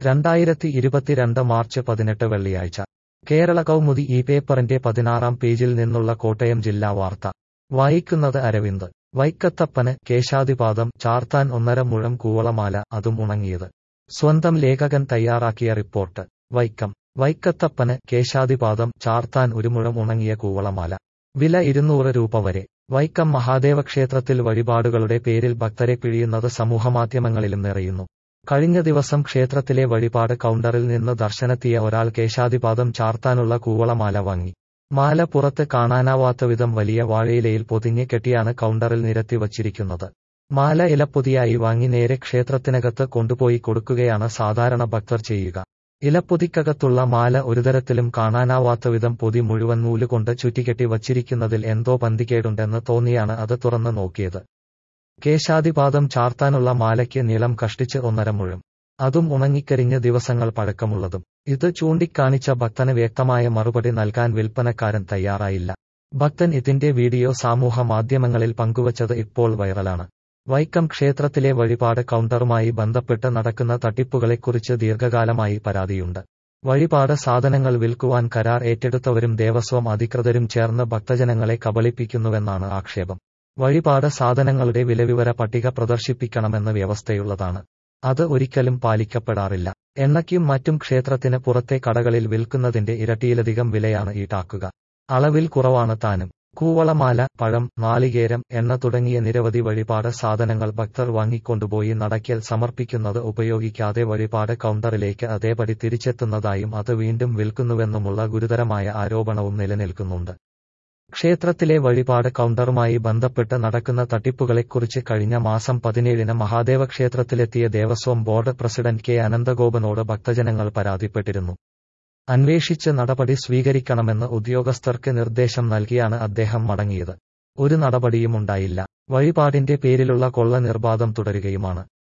രണ്ടായിരത്തി ഇരുപത്തിരണ്ട് മാർച്ച് പതിനെട്ട് വെള്ളിയാഴ്ച കേരള കൗമുദി ഈ പേപ്പറിന്റെ പതിനാറാം പേജിൽ നിന്നുള്ള കോട്ടയം ജില്ലാ വാർത്ത വായിക്കുന്നത് അരവിന്ദ് വൈക്കത്തപ്പന് കേശാതിപാദം ചാർത്താൻ ഒന്നര മുഴം കൂവളമാല അതും ഉണങ്ങിയത് സ്വന്തം ലേഖകൻ തയ്യാറാക്കിയ റിപ്പോർട്ട് വൈക്കം വൈക്കത്തപ്പന് കേശാതിപാദം ചാർത്താൻ ഒരു മുഴം ഉണങ്ങിയ കൂവളമാല വില ഇരുന്നൂറ് രൂപ വരെ വൈക്കം മഹാദേവ ക്ഷേത്രത്തിൽ വഴിപാടുകളുടെ പേരിൽ ഭക്തരെ പിഴിയുന്നത് സമൂഹമാധ്യമങ്ങളിലും നിറയുന്നു കഴിഞ്ഞ ദിവസം ക്ഷേത്രത്തിലെ വഴിപാട് കൗണ്ടറിൽ നിന്ന് ദർശനത്തിയ ഒരാൾ കേശാതിപാദം ചാർത്താനുള്ള കൂവളമാല വാങ്ങി മാല പുറത്ത് കാണാനാവാത്ത വിധം വലിയ വാഴയിലയിൽ പൊതിഞ്ഞ് കെട്ടിയാണ് കൗണ്ടറിൽ നിരത്തി വച്ചിരിക്കുന്നത് മാല ഇലപ്പൊതിയായി വാങ്ങി നേരെ ക്ഷേത്രത്തിനകത്ത് കൊണ്ടുപോയി കൊടുക്കുകയാണ് സാധാരണ ഭക്തർ ചെയ്യുക ഇലപ്പൊതിക്കകത്തുള്ള മാല ഒരുതരത്തിലും കാണാനാവാത്ത വിധം പൊതി മുഴുവൻ നൂലുകൊണ്ട് ചുറ്റിക്കെട്ടി വച്ചിരിക്കുന്നതിൽ എന്തോ പന്തികേടുണ്ടെന്ന് തോന്നിയാണ് അത് തുറന്നു നോക്കിയത് കേശാതിപാദം ചാർത്താനുള്ള മാലയ്ക്ക് നീളം കഷ്ടിച്ച് ഒന്നര മുഴം അതും ഉണങ്ങിക്കരിഞ്ഞ് ദിവസങ്ങൾ പഴക്കമുള്ളതും ഇത് ചൂണ്ടിക്കാണിച്ച ഭക്തന് വ്യക്തമായ മറുപടി നൽകാൻ വിൽപ്പനക്കാരൻ തയ്യാറായില്ല ഭക്തൻ ഇതിന്റെ വീഡിയോ സമൂഹ മാധ്യമങ്ങളിൽ പങ്കുവച്ചത് ഇപ്പോൾ വൈറലാണ് വൈക്കം ക്ഷേത്രത്തിലെ വഴിപാട് കൗണ്ടറുമായി ബന്ധപ്പെട്ട് നടക്കുന്ന തട്ടിപ്പുകളെക്കുറിച്ച് ദീർഘകാലമായി പരാതിയുണ്ട് വഴിപാട് സാധനങ്ങൾ വിൽക്കുവാൻ കരാർ ഏറ്റെടുത്തവരും ദേവസ്വം അധികൃതരും ചേർന്ന് ഭക്തജനങ്ങളെ കബളിപ്പിക്കുന്നുവെന്നാണ് ആക്ഷേപം വഴിപാട് സാധനങ്ങളുടെ വിലവിവര പട്ടിക പ്രദർശിപ്പിക്കണമെന്ന് വ്യവസ്ഥയുള്ളതാണ് അത് ഒരിക്കലും പാലിക്കപ്പെടാറില്ല എണ്ണയ്ക്കും മറ്റും ക്ഷേത്രത്തിന് പുറത്തെ കടകളിൽ വിൽക്കുന്നതിന്റെ ഇരട്ടിയിലധികം വിലയാണ് ഈടാക്കുക അളവിൽ കുറവാണ് താനും കൂവളമാല പഴം നാളികേരം എണ്ണ തുടങ്ങിയ നിരവധി വഴിപാട് സാധനങ്ങൾ ഭക്തർ വാങ്ങിക്കൊണ്ടുപോയി നടയ്ക്കൽ സമർപ്പിക്കുന്നത് ഉപയോഗിക്കാതെ വഴിപാട് കൗണ്ടറിലേക്ക് അതേപടി തിരിച്ചെത്തുന്നതായും അത് വീണ്ടും വിൽക്കുന്നുവെന്നുമുള്ള ഗുരുതരമായ ആരോപണവും നിലനിൽക്കുന്നുണ്ട് ക്ഷേത്രത്തിലെ വഴിപാട് കൗണ്ടറുമായി ബന്ധപ്പെട്ട് നടക്കുന്ന തട്ടിപ്പുകളെക്കുറിച്ച് കഴിഞ്ഞ മാസം പതിനേഴിന് മഹാദേവ ക്ഷേത്രത്തിലെത്തിയ ദേവസ്വം ബോർഡ് പ്രസിഡന്റ് കെ അനന്തഗോപനോട് ഭക്തജനങ്ങൾ പരാതിപ്പെട്ടിരുന്നു അന്വേഷിച്ച് നടപടി സ്വീകരിക്കണമെന്ന് ഉദ്യോഗസ്ഥർക്ക് നിർദ്ദേശം നൽകിയാണ് അദ്ദേഹം മടങ്ങിയത് ഒരു നടപടിയും ഉണ്ടായില്ല വഴിപാടിന്റെ പേരിലുള്ള കൊള്ള നിർബാധം തുടരുകയുമാണ്